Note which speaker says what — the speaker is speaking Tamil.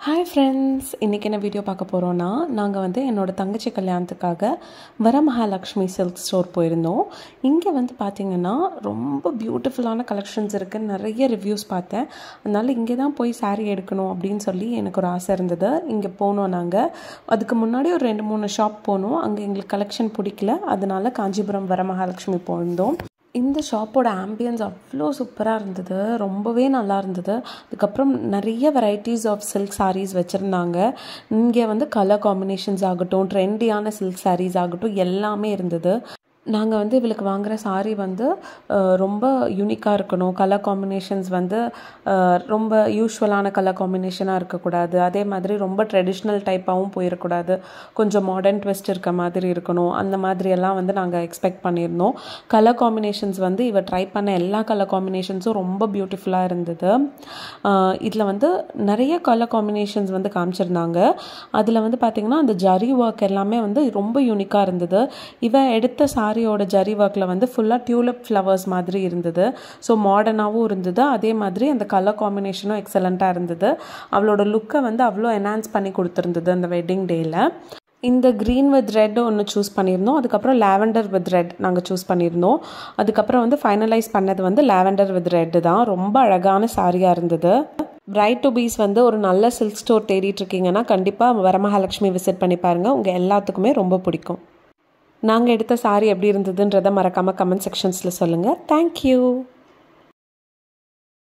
Speaker 1: ஹாய் ஃப்ரெண்ட்ஸ் இன்றைக்கி என்ன வீடியோ பார்க்க போகிறோன்னா நாங்கள் வந்து என்னோடய தங்கச்சி கல்யாணத்துக்காக வரமகாலக்ஷ்மி சில்க் ஸ்டோர் போயிருந்தோம் இங்கே வந்து பார்த்திங்கன்னா ரொம்ப பியூட்டிஃபுல்லான கலெக்ஷன்ஸ் இருக்குது நிறைய ரிவ்யூஸ் பார்த்தேன் அதனால் இங்கே தான் போய் saree எடுக்கணும் அப்படின்னு சொல்லி எனக்கு ஒரு ஆசை இருந்தது இங்கே போனோம் நாங்கள் அதுக்கு முன்னாடி ஒரு ரெண்டு மூணு ஷாப் போனோம் அங்கே எங்களுக்கு கலெக்ஷன் பிடிக்கல அதனால காஞ்சிபுரம் வரமகாலட்சுமி போயிருந்தோம் இந்த ஷாப்போட ஆம்பியன்ஸ் அவ்வளோ சூப்பராக இருந்தது ரொம்பவே நல்லா இருந்தது அதுக்கப்புறம் நிறைய வெரைட்டிஸ் ஆஃப் சில்க் sarees வச்சுருந்தாங்க இங்கே வந்து கலர் காம்பினேஷன்ஸ் ஆகட்டும் ட்ரெண்டியான சில்க் sarees ஆகட்டும் எல்லாமே இருந்தது நாங்கள் வந்து இவளுக்கு வாங்குகிற saree வந்து அஹ், ரொம்ப யூனிக்காக இருக்கணும் கலர் காம்பினேஷன்ஸ் வந்து அஹ், ரொம்ப யூஸ்வலான கலர் காம்பினேஷனாக இருக்கக்கூடாது அதே மாதிரி ரொம்ப ட்ரெடிஷ்னல் டைப்பாகவும் போயிடக்கூடாது கொஞ்சம் மாடர்ன் ட்விஸ்ட் இருக்க மாதிரி இருக்கணும் அந்த மாதிரி எல்லாம் வந்து நாங்கள் எக்ஸ்பெக்ட் பண்ணியிருந்தோம் கலர் காம்பினேஷன்ஸ் வந்து இவ ட்ரை பண்ண எல்லா கலர் காம்பினேஷன்ஸும் ரொம்ப பியூட்டிஃபுல்லாக இருந்தது இதில் வந்து நிறைய கலர் காம்பினேஷன்ஸ் வந்து காமிச்சிருந்தாங்க அதில் வந்து பார்த்திங்கன்னா அந்த ஜரி ஒர்க் எல்லாமே வந்து ரொம்ப யூனிக்காக இருந்தது இவ எடுத்த சாரியோட ஜரி ஒர்க்கில் வந்து ஃபுல்லாக டியூலிப் ஃப்ளவர்ஸ் மாதிரி இருந்தது ஸோ மாடர்னாகவும் இருந்தது அதே மாதிரி அந்த கலர் காம்பினேஷனும் எக்ஸலண்ட்டாக இருந்தது அவளோட லுக்கை வந்து அவ்வளோ என்ஹான்ஸ் பண்ணி கொடுத்துருந்தது அந்த வெட்டிங் டேயில் இந்த க்ரீன் வித் ரெட் ஒன்று சூஸ் பண்ணியிருந்தோம் அதுக்கப்புறம் லாவெண்டர் வித் ரெட் நாங்கள் சூஸ் பண்ணியிருந்தோம் அதுக்கப்புறம் வந்து ஃபைனலைஸ் பண்ணது வந்து லாவெண்டர் வித் ரெட் தான் ரொம்ப அழகான சாரியாக இருந்தது பிரைட் டு பீஸ் வந்து ஒரு நல்ல சில்க் ஸ்டோர் தேடிட்டு இருக்கீங்கன்னா கண்டிப்பாக வரமகாலட்சுமி விசிட் பண்ணி பாருங்கள் உங்கள் எல்லாத்துக்குமே ரொம்ப பிடிக்கும் நாங்கள் எடுத்த சாரி எப்படி இருந்ததுன்றதை மறக்காமல் கமெண்ட் செக்ஷன்ஸில் சொல்லுங்கள் தேங்க்யூ